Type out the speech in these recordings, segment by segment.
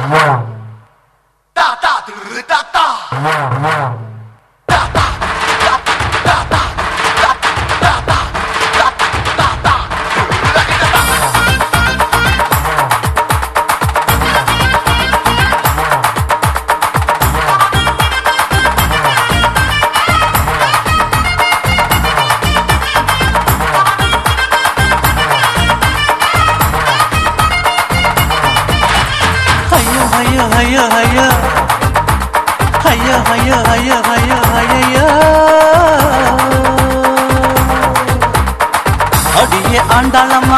大大的大大。 ஐயோ ஐயோ ஐயோ ஐயோ ஐயோ ஐயோ ஐயோ ஐயோ ஐயோ அடியே ஆண்டாளம்மா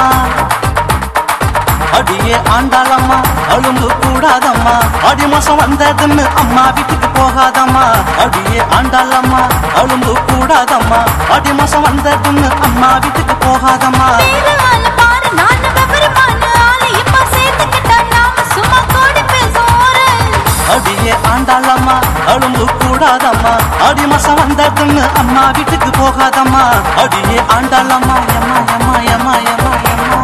அடியே ஆண்டாளம்மா அழும்பு கூடாதம்மா அடி மாசம் வந்ததுன்னு அம்மா வீட்டுக்கு போகாதம்மா அடியே ஆண்டாளம்மா அழும்பு கூடாதம்மா அடி மாசம் வந்ததுன்னு அம்மா வீட்டுக்கு போகாதம்மா ஆளு பாரு நான் விவரமான ஆளு இப்ப சேர்த்துக்கிட்டா நாம சும்மா கோடி பேசுவோம் அடியே ஆண்டாளம்மா அழும்பு கூடாதம்மா அடி மாசம் வந்ததுன்னு அம்மா வீட்டுக்கு போகாதம்மா அடியே ஆண்டாளம்மா எம்மா எம்மா எம்மா எம்மா எம்மா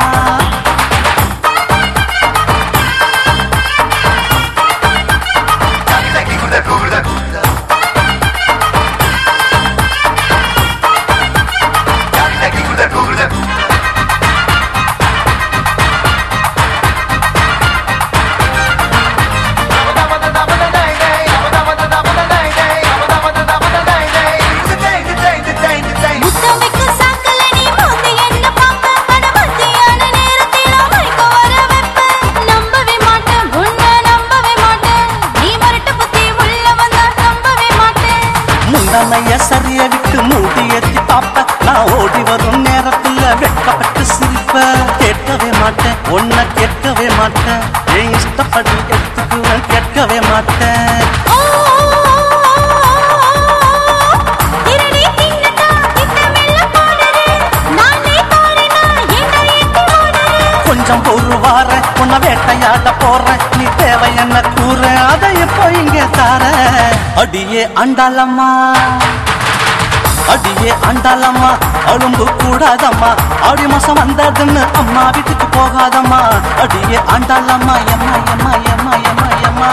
முத்தமிக்கு சாக்கல நீ வந்து என்ன பாப்ப அட மத்தியான நேரத்தில மயக்க வர வெப்ப நம்பவே மாட்டேன் உன்னை நம்பவே மாட்டேன் நீ மரட்டு புத்தி உள்ள வந்தா நம்பவே மாட்டேன் முந்தனைய சரிய விட்டு மூடி ஏத்தி பாப்ப நான் ஓடி வரும் நேரத்துல வெட்கப்பட்டு சிரிப்ப கேட்கவே மாட்டேன் உன்னை கேட்கவே மாட்டேன் என் இஷ்டப்படி எடுத்துக்குவேன் கேட்கவே மாட்டேன் ஓ திருடி தின்னடா இந்த வெள்ள பாடரு நானே பாடினா என்ன எட்டி ஓடரு கொஞ்சம் ஒரு வார உன்னை வேட்டையாட போறேன் நீ தேவை என்ன கூற அதை எப்போ இங்க தார அடியே அண்டாலம்மா அடியே அண்டாலம்மா அழும்பு கூடாதம்மா ஆடி மாசம் வந்ததுன்னு அம்மா வீட்டுக்கு போகாதம்மா அடியே அண்டாலம்மா எம்மா எம்மா எம்மா எம்மா எம்மா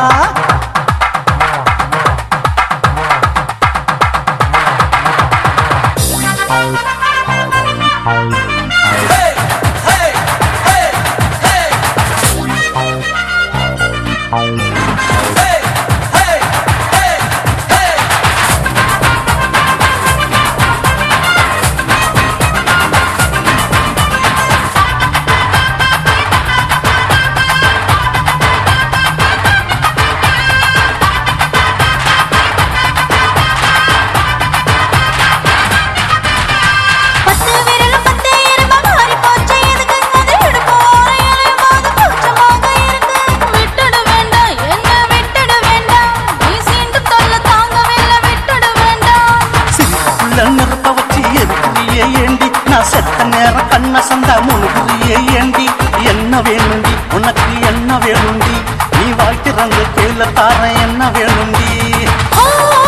பத்து விரலும் பத்து எறும்பா மாறி போச்சு எதுக்கு அது இடுப்போர எலையும்போது கூச்சமாக இருக்கு விட்டுட வேண்டாம் என்ன விட்டுட வேண்டாம் நீ சீண்டு தொல்ல தாங்கவில்லை விட்டுட வேண்டாம் சிரிப்புள்ள நிறுத்த வச்சு எதுக்குறியே ஏண்டி நான் செத்த நேரம் கண்ண சந்தா முழுகுறியே ஏண்டி என்ன வேணுண்டி உனக்கு என்ன வேணுண்டி நீ வாழ்த்திறந்து கீழ தார என்ன வேணுண்டி ஓ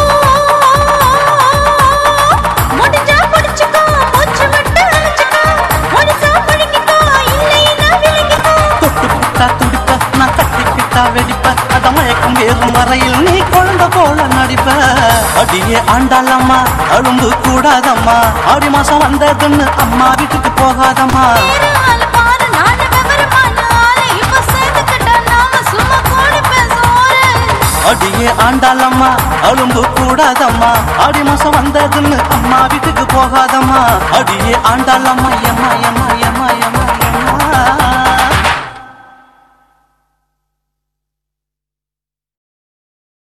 முடிஞ்சா முடிச்சுக்கோ மூச்சு விட்டு அழைச்சுக்கோ முடிசா முழுங்கிக்கோ இல்லைன்னா விழுங்கிக்கோ தொட்டு புட்டா துடிப்ப நான் கட்டிக்கிட்டா வெடிப்ப அத மயக்கம் வேறும் வரையில் நீ குழந்தை போல நடிப்ப அடியே ஆண்டாளம்மா அழும்பு கூடாதம்மா ஆடி மாசம் வந்ததுன்னு அம்மா வீட்டுக்கு போகாதம்மா ஆளு பாரு நானு விவரமான ஆளு இப்ப சேர்த்துக்கிட்டா நாம சும்மா கோடி பேசுவோம் அடியே ஆண்டாளம்மா அழும்பு கூடாதம்மா ஆடி மாசம் வந்ததுன்னு அம்மா வீட்டுக்கு போகாதம்மா அடியே ஆண்டாளம்மா